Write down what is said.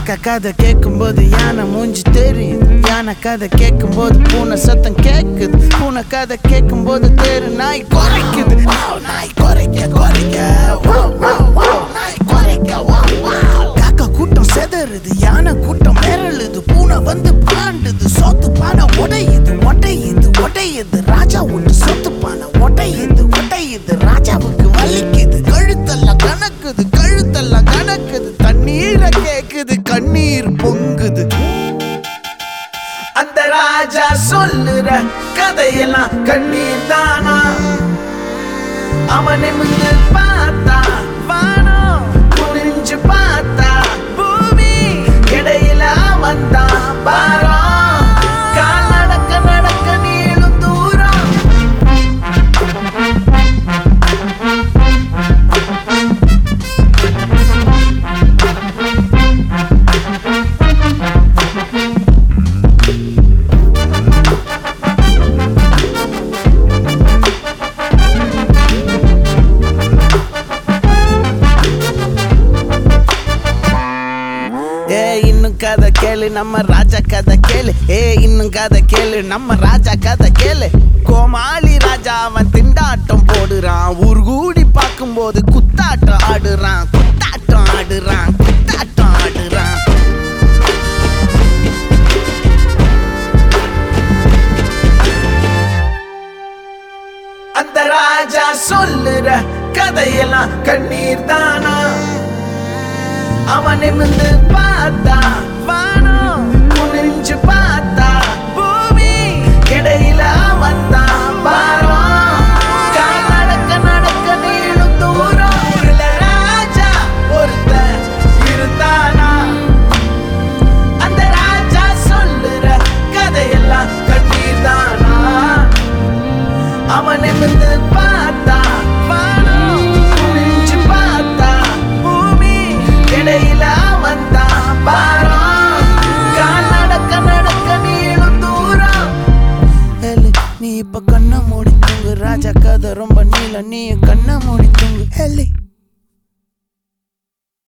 காக்கா கதை கேட்கும்போது யானை மூஞ்சி தெரியுது யானை கதை கேட்கும்போது பூனை சத்தம் கேக்குது பூனை கதை கேட்கும்போது தெரு நாய் குறைக்குது Wow, நாய் குறைக்க குறைக்க Wow, wow, wow, நாய் குறைக்க Wow, wow. காக்கா கூட்டம் செதறுது யானை கூட்டம் மிரளுது பூனை வந்து பாண்டுது சோத்து பானை உடையுது ஒடையுது ஒடையுது ராஜா விட்டு சொத்து பானை ஒடையுது ஒடையுது ராஜாவுக்கு வலிக்குது கழுத்தெல்லாம் கணக்குது கழுத்தெல்லாம் கணக்குது தண்ணீரை கேக்குது கண்ணீர் பொங்குது அந்த ராஜா சொல்லுற கதையெல்லாம் கண்ணீர் தானா அவன் நிமிந்து பார்த்தா வானம் குனிஞ்சு பார்த்தா பூமி இடையில அவன் தான் பாரம் கால் நடக்க நடக்க நீளும் தூரம் ஏ இன்னும் கதை கேளு நம்ம ராஜா கதை கேளு ஏ இன்னும் கதை கேளு நம்ம ராஜா கதை கேளு கோமாளி ராஜா அவன் திண்டாட்டம் போடுறான் ஊர் கூடி பார்க்கும்போது குத்தாட்டம் ஆடுறான் குத்தாட்டம் ஆடுறான் குத்தாட்டம் ஆடுறான் அந்த ராஜா சொல்லுற கதையெல்லாம் கண்ணீர் தானா அவன் நிமிந்து பார்த்தா